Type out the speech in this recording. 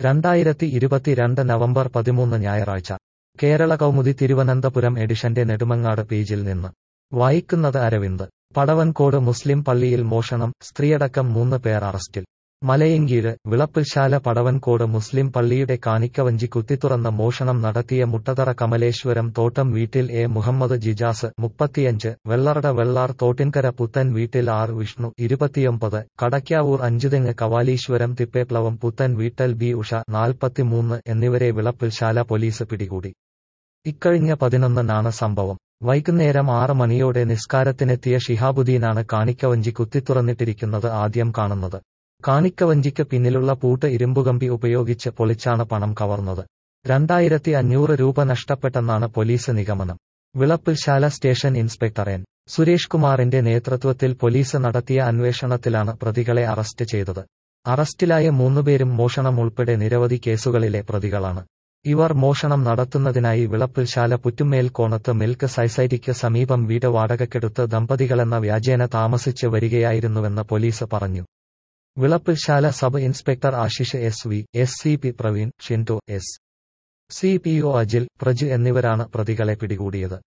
രണ്ടായിരത്തി ഇരുപത്തിരണ്ട് നവംബർ പതിമൂന്ന് ഞായറാഴ്ച കേരള കൗമുദി തിരുവനന്തപുരം എഡിഷന്റെ നെടുമങ്ങാട് പേജിൽ നിന്ന് വായിക്കുന്നത് അരവിന്ദ് പടവൻകോട് മുസ്ലിം പള്ളിയിൽ മോഷണം സ്ത്രീയടക്കം മൂന്ന് പേർ അറസ്റ്റിൽ മലയങ്കീഴ് വിളപ്പിൽശാല പടവൻകോട് മുസ്ലിം പള്ളിയുടെ കാണിക്കവഞ്ചി കുത്തിത്തുറന്ന് മോഷണം നടത്തിയ മുട്ടതറ കമലേശ്വരം തോട്ടം വീട്ടിൽ എ മുഹമ്മദ് ജിജാസ് മുപ്പത്തിയഞ്ച് വെള്ളറട വെള്ളാർ തോട്ടിൻകര പുത്തൻ വീട്ടിൽ ആർ വിഷ്ണു ഇരുപത്തിയൊമ്പത് കടയ്ക്കാവൂർ അഞ്ചുതെങ്ങ് കവാലീശ്വരം തിപ്പേപ്ലവം പുത്തൻ വീട്ടൽ ബി ഉഷ നാൽപ്പത്തിമൂന്ന് എന്നിവരെ വിളപ്പിൽശാല പോലീസ് പിടികൂടി ഇക്കഴിഞ്ഞ പതിനൊന്നിനാണ് സംഭവം വൈകുന്നേരം ആറ് മണിയോടെ നിസ്കാരത്തിനെത്തിയ ഷിഹാബുദ്ദീനാണ് കാണിക്കവഞ്ചി കുത്തിത്തുറന്നിട്ടിരിക്കുന്നത് ആദ്യം കാണുന്നത് കാണിക്കവഞ്ചിക്ക് പിന്നിലുള്ള പൂട്ട് ഇരുമ്പുകമ്പി ഉപയോഗിച്ച് പൊളിച്ചാണ് പണം കവർന്നത് രണ്ടായിരത്തി അഞ്ഞൂറ് രൂപ നഷ്ടപ്പെട്ടെന്നാണ് പോലീസ് നിഗമനം Vilappilsala station inspector N Suresh കുമാറിന്റെ നേതൃത്വത്തിൽ പോലീസ് നടത്തിയ അന്വേഷണത്തിലാണ് പ്രതികളെ അറസ്റ്റ് ചെയ്തത് അറസ്റ്റിലായ മൂന്നുപേരും മോഷണം ഉൾപ്പെടെ നിരവധി കേസുകളിലെ പ്രതികളാണ് ഇവർ മോഷണം നടത്തുന്നതിനായി വിളപ്പിൽശാല പുറ്റുമേൽ കോണത്ത് മിൽക്ക് സൊസൈറ്റിക്ക് സമീപം വീട് വാടകയ്ക്കെടുത്ത് ദമ്പതികളെന്ന വ്യാജേന താമസിച്ച് വരികയായിരുന്നുവെന്ന് പോലീസ് പറഞ്ഞു Vilappilsala sub inspector Ashish S V S C P Praveen Shintu S C P O Ajil Praju എന്നിവരാണ് പ്രതികളെ പിടികൂടിയത്